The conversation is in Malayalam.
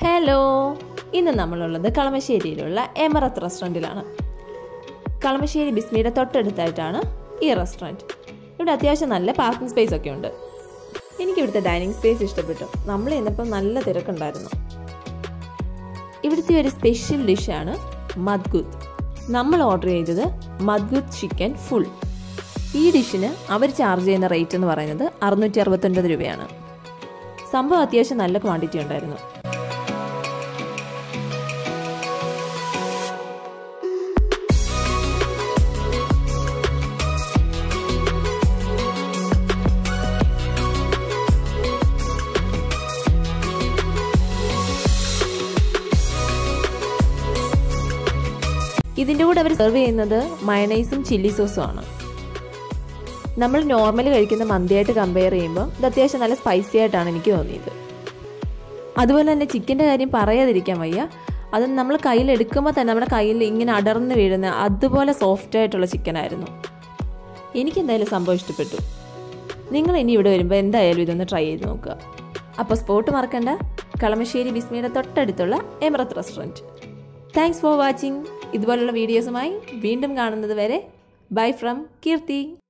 ഹലോ ഇന്ന് നമ്മളുള്ളത് കളമശ്ശേരിയിലുള്ള എമറത്ത് റെസ്റ്റോറൻറ്റിലാണ് കളമശ്ശേരി ബിസ്മിയുടെ തൊട്ടടുത്തായിട്ടാണ് ഈ റെസ്റ്റോറൻറ്റ് ഇവിടെ അത്യാവശ്യം നല്ല പാർക്കിംഗ് സ്പേസ് ഒക്കെ ഉണ്ട് എനിക്ക് ഇവിടുത്തെ ഡൈനിങ് സ്പേസ് ഇഷ്ടപ്പെട്ടു നമ്മൾ ചെന്നപ്പോൾ നല്ല തിരക്കുണ്ടായിരുന്നു ഇവിടുത്തെ ഒരു സ്പെഷ്യൽ ഡിഷാണ് മദ്ഗുത്ത് നമ്മൾ ഓർഡർ ചെയ്തത് മദ്ഗുത്ത് ചിക്കൻ ഫുൾ ഈ ഡിഷിന് അവർ ചാർജ് ചെയ്യുന്ന റേറ്റ് എന്ന് പറയുന്നത് അറുന്നൂറ്റി അറുപത്തൊൻപത് രൂപയാണ് സംഭവം അത്യാവശ്യം നല്ല ക്വാണ്ടിറ്റി ഉണ്ടായിരുന്നു ഇതിൻ്റെ കൂടെ അവർ സെർവ് ചെയ്യുന്നത് മയണൈസും ചില്ലി സോസും ആണ് നമ്മൾ നോർമലി കഴിക്കുന്ന മന്തിയായിട്ട് കമ്പയർ ചെയ്യുമ്പോൾ ഇത് അത്യാവശ്യം നല്ല സ്പൈസി ആയിട്ടാണ് എനിക്ക് തോന്നിയത് അതുപോലെ തന്നെ ചിക്കൻ്റെ കാര്യം പറയാതിരിക്കാൻ വയ്യ അത് നമ്മൾ കയ്യിൽ എടുക്കുമ്പോൾ തന്നെ നമ്മുടെ കയ്യിൽ ഇങ്ങനെ അടർന്ന് വീഴുന്ന അതുപോലെ സോഫ്റ്റ് ആയിട്ടുള്ള ചിക്കനായിരുന്നു എനിക്ക് എന്തായാലും സംഭവം ഇഷ്ടപ്പെട്ടു നിങ്ങൾ ഇനി ഇവിടെ വരുമ്പോൾ എന്തായാലും ഇതൊന്ന് ട്രൈ ചെയ്ത് നോക്കുക അപ്പോൾ സ്പോട്ട് മറക്കണ്ട കളമശ്ശേരി ബിസ്മിയുടെ തൊട്ടടുത്തുള്ള എമറത്ത് റെസ്റ്റോറൻറ്റ് താങ്ക്സ് ഫോർ വാച്ചിങ് ഇതുപോലുള്ള വീഡിയോസുമായി വീണ്ടും കാണുന്നത് വരെ ബൈ ഫ്രം കീർത്തി